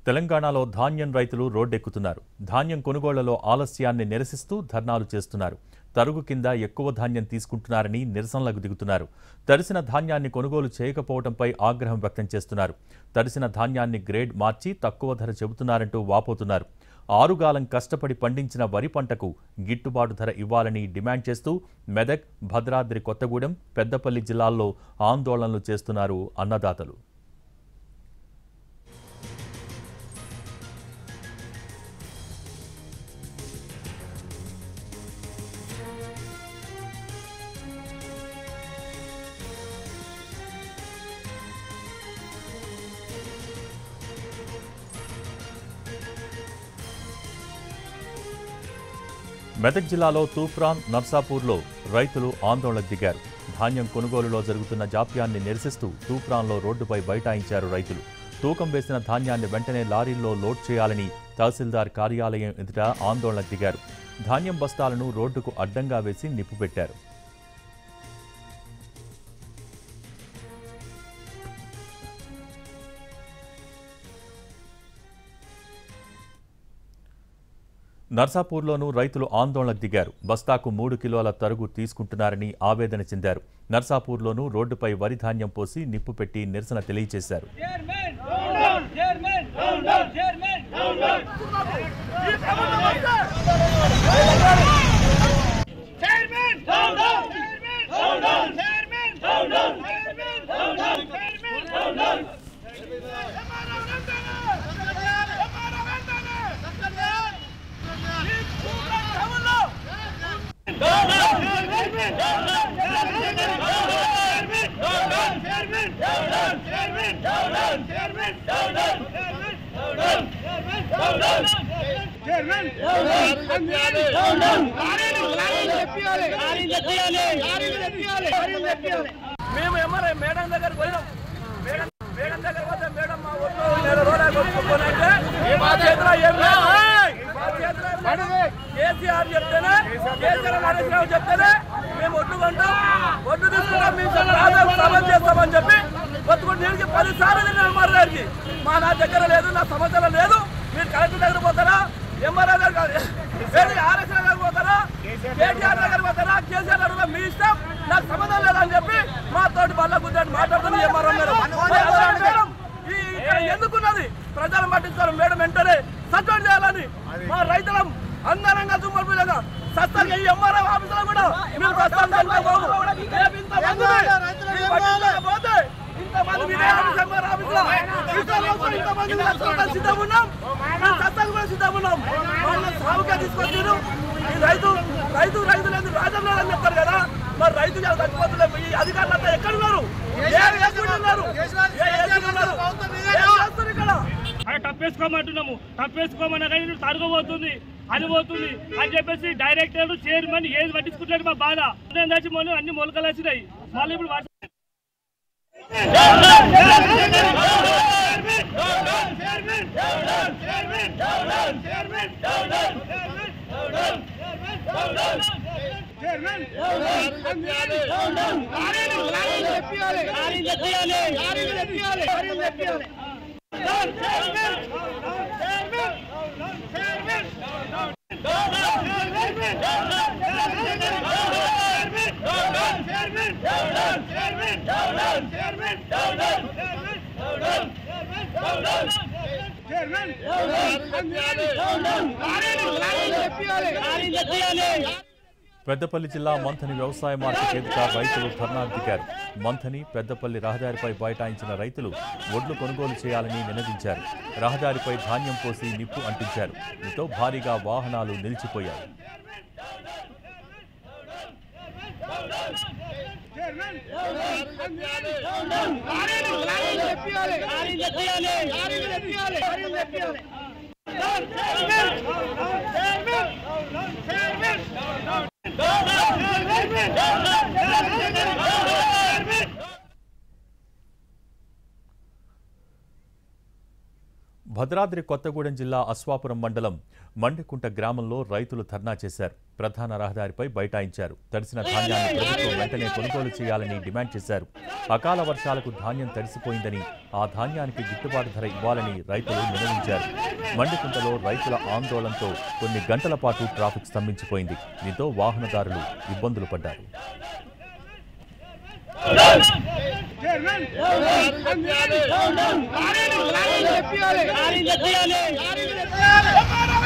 తెలంగాణలో ధాన్యం రైతులు రోడ్డెక్కుతున్నారు ధాన్యం కొనుగోళ్లలో ఆలస్యాన్ని నిరసిస్తూ ధర్నాలు చేస్తున్నారు తరుగు కింద ఎక్కువ ధాన్యం తీసుకుంటున్నారని నిరసనలకు దిగుతున్నారు తడిసిన ధాన్యాన్ని కొనుగోలు చేయకపోవడంపై ఆగ్రహం వ్యక్తం చేస్తున్నారు తడిసిన ధాన్యాన్ని గ్రేడ్ మార్చి తక్కువ ధర చెబుతున్నారంటూ వాపోతున్నారు ఆరుగాలం కష్టపడి పండించిన వరి పంటకు గిట్టుబాటు ధర ఇవ్వాలని డిమాండ్ చేస్తూ మెదక్ భద్రాద్రి కొత్తగూడెం పెద్దపల్లి జిల్లాల్లో ఆందోళనలు చేస్తున్నారు అన్నదాతలు మెదక్ జిల్లాలో తూప్రాన్ నర్సాపూర్లో రైతులు ఆందోళనకు దిగారు ధాన్యం కొనుగోలులో జరుగుతున్న జాప్యాన్ని నిరసిస్తూ తూప్రాన్లో రోడ్డుపై బైఠాయించారు రైతులు తూకం వేసిన ధాన్యాన్ని వెంటనే లారీల్లో లోడ్ చేయాలని తహసీల్దార్ కార్యాలయం ఎదుట ఆందోళనకు దిగారు ధాన్యం బస్తాలను రోడ్డుకు అడ్డంగా వేసి నిప్పుపెట్టారు నర్సాపూర్లోనూ రైతులు ఆందోళనకు దిగారు బస్తాకు మూడు కిలోల తరుగు తీసుకుంటున్నారని ఆవేదన చెందారు నర్సాపూర్లోనూ రోడ్డుపై వరి ధాన్యం పోసి నిప్పు పెట్టి నిరసన తెలియజేశారు chairman chairman chairman chairman chairman chairman chairman మేము ఎమ్మరే మేడం దగ్గర పోయినాం మేడం మేడం దగ్గర పోతే మేడం మా ఊర్లో నెల రోజులు కొట్టుకోనంటే మా చేతిలో ఏం లేదు మా చేతిలో ఏం లేదు. కేసీఆర్ చెప్తేనే కేసీఆర్ నరేష్ రావు చెప్తేనే మేము ఒడ్డు కొంటాం ఒడ్డు తీసుకుంటాం మేము రాజు సభ చేస్తామని చెప్పి కొట్టుకుంటూ తిరిగి పది సార్లు తిరిగిన ఎంఆర్ గారికి మా నా దగ్గర లేదు నా సమస్యలో లేదు మీరు కలెక్టర్ దగ్గర పోతారా ఎంఆర్ఆర్ దగ్గర కాదు వేరే ఆర్ఎస్ దగ్గర పోతారా కేటీఆర్ దగ్గర పోతారా కేసీఆర్ దగ్గర మీ ఇష్టం నాకు సంబంధం లేదని చెప్పి మా తోటి బల్ల గుద్దాన్ని మాట్లాడుతుంది ఎంఆర్ఓ మేడం మరి అదే మేడం ఈ ఇక్కడ ఎందుకున్నది ప్రజలను పట్టించుకోవాలి మేడం వెంటనే సస్పెండ్ చేయాలని మా రైతులం అందరంగా దుమ్మడి పిల్లగా సస్తానికి ఈ ఎంఆర్ఓ ఆఫీసులో కూడా మీరు ప్రస్తుతం కనుక్కోబోదు. రేపు ఇంతమంది మీరు పట్టించుకోకపోతే ఇంతమంది మీరే ఆఫీస్ ఎంఆర్ఓ ఆఫీసులో ఇతరులు కూడా ఇంతమంది లక్షలు సిద్ధంగా ఉన్నాం మేము సత్తాకు కూడా సిద్ధంగా ఉన్నాం వాళ్ళని సాగుగా తీసుకొచ్చారు ఈ రైతు రైతు రైతు లేదు రాజ్యం లేదని చెప్తారు కదా మరి రైతు చచ్చిపోతున్నారు ఈ అధికారులంతా ఎక్కడ ఉన్నారు ఏ ఏజెంట్లు ఉన్నారు ఏ ఏజెంట్లు ఉన్నారు ఏం చేస్తారు ఇక్కడ అక్కడ తప్పేసుకోమంటున్నాము తప్పేసుకోమన్నా కానీ నువ్వు తరగబోతుంది అది పోతుంది అని చెప్పేసి డైరెక్టర్ చైర్మన్ ఏది పట్టించుకుంటాడు మా బాధ నేను తెచ్చి మొన్న అన్ని మొలకలు వచ్చినాయి మళ్ళీ ఇప్పుడు వర్షం పెద్దపల్లి జిల్లా మంథని వ్యవసాయ మార్కెట్ ఎదుట రైతులు ధర్నాకు దిగారు మంథని పెద్దపల్లి రహదారిపై బైఠాయించిన రైతులు ఒడ్లు కొనుగోలు చేయాలని నినదించారు రహదారిపై ధాన్యం పోసి నిప్పు అంటించారు దీంతో భారీగా వాహనాలు నిలిచిపోయాయి భద్రాద్రి కొత్తగూడెం జిల్లా అశ్వాపురం మండలం మండికుంట గ్రామంలో రైతులు ధర్నా చేశారు ప్రధాన రహదారిపై బైఠాయించారు తడిసిన ధాన్యాన్ని ప్రభుత్వం వెంటనే కొనుగోలు చేయాలని డిమాండ్ చేశారు అకాల వర్షాలకు ధాన్యం తడిసిపోయిందని ఆ ధాన్యానికి గిట్టుబాటు ధర ఇవ్వాలని రైతులు నిర్ణయించారు మండికుంటలో రైతుల ఆందోళనతో కొన్ని గంటల పాటు ట్రాఫిక్ స్తంభించిపోయింది దీంతో వాహనదారులు ఇబ్బందులు పడ్డారు చెప్పాలి